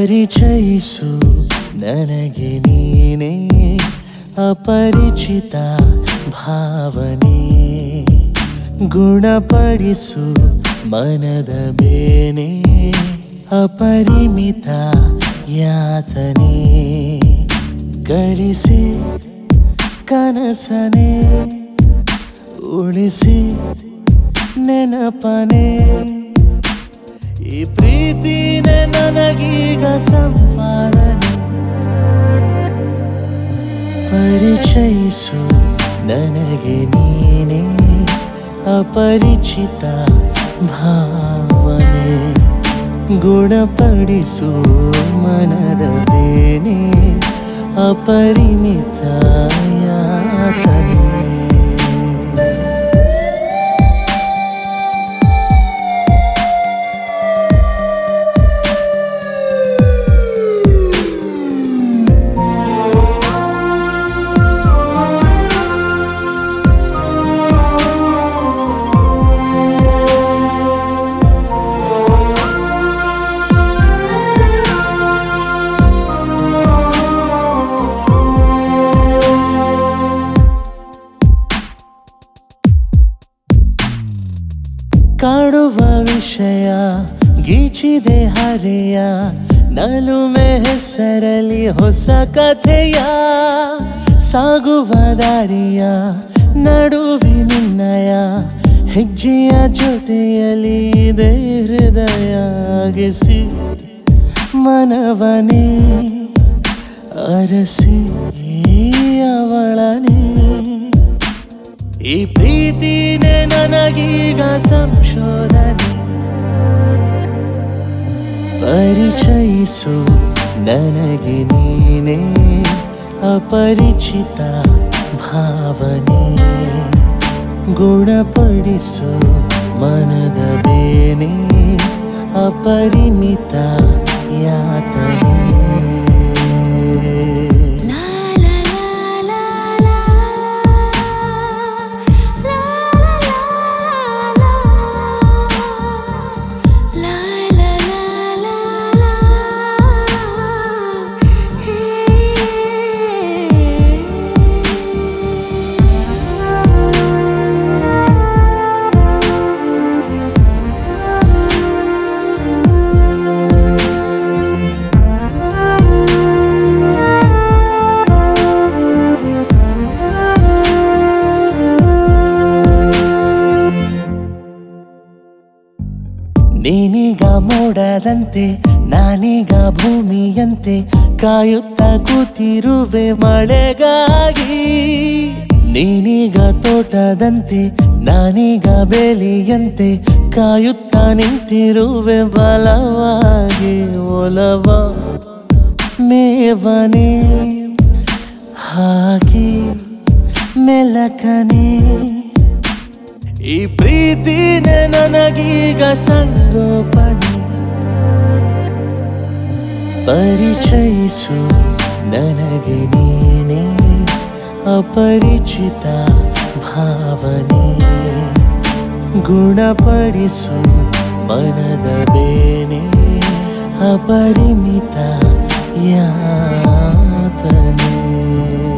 ಪರಿಚಯಿಸು ನನಗೆ ನೀನೇ ಅಪರಿಚಿತ ಭಾವನೆ ಗುಣಪಡಿಸು ಮನದ ಬೇನೆ ಅಪರಿಮಿತ ಯಾತನೆ ಗಳಿಸಿ ಕನಸನೆ ಉಳಿಸಿ ನೆನಪನೆ ಈ ಪ್ರೀತಿನೇ ನನಗೀಗ ಸಂಪಾದನೆ ಪರಿಚಯಿಸು ನನಗೆ ನೀನೇ ಅಪರಿಚಿತ ಭಾವನೆ ಗುಣಪಡಿಸು ಮನದ ಬೇನೆ ಅಪರಿಮಿತ ಯಾತನೆ ಕಾಡುವ ವಿಷಯ ಗೀಚಿದೆ ಹರೆಯ ನಲುಮೆ ಹೆಸರಲಿ ಹೊಸ ಕಥೆಯ ಸಾಗುವ ದಾರಿಯ ನಡುವಿನಿನ್ನಯ ಹೆಜ್ಜೆಯ ಜೊತೆಯಲಿ ಇದೆ ಹೃದಯಾಗಿಸಿ ಮನವನೇ ಅರಸಿ ಅವಳನೇ ಈ ಪ್ರೀತಿನೇ ನನಗೀಗ ಸಂಶೋಧನೆ ಪರಿಚಯಿಸು ನನಗೆ ನೀನೇ ಅಪರಿಚಿತ ಭಾವನೆ ಗುಣಪಡಿಸು ಮನದ ಬೇನೆ ಅಪರಿಮಿತ ಯಾತನೆ La la la la la La la la la La la la la ನೀನೀಗ ಮೋಡದಂತೆ ನಾನೀಗ ಭೂಮಿಯಂತೆ ಕಾಯುತ್ತ ಕೂತಿರುವೆ ಮಳೆಗಾಗಿ ನೀನೀಗ ತೋಟದಂತೆ ನಾನೀಗ ಬೇಲಿಯಂತೆ ಕಾಯುತ್ತ ನಿಂತಿರುವೆ ಬಲವಾಗಿ ಒಲವ ಮೇವನೆ ಹಾಕಿ ಮೆಲಕನೆ ಈ ಪ್ರೀತಿನೇ ನನಗೀಗ ಸಂಗೋಪನೆ ಪರಿಚಯಿಸು ನನಗೆ ನೀನೇ ಅಪರಿಚಿತ ಭಾವನೆ ಗುಣಪಡಿಸು ಮನದ ಬೇನೆ ಅಪರಿಮಿತ ಯಾತನೆ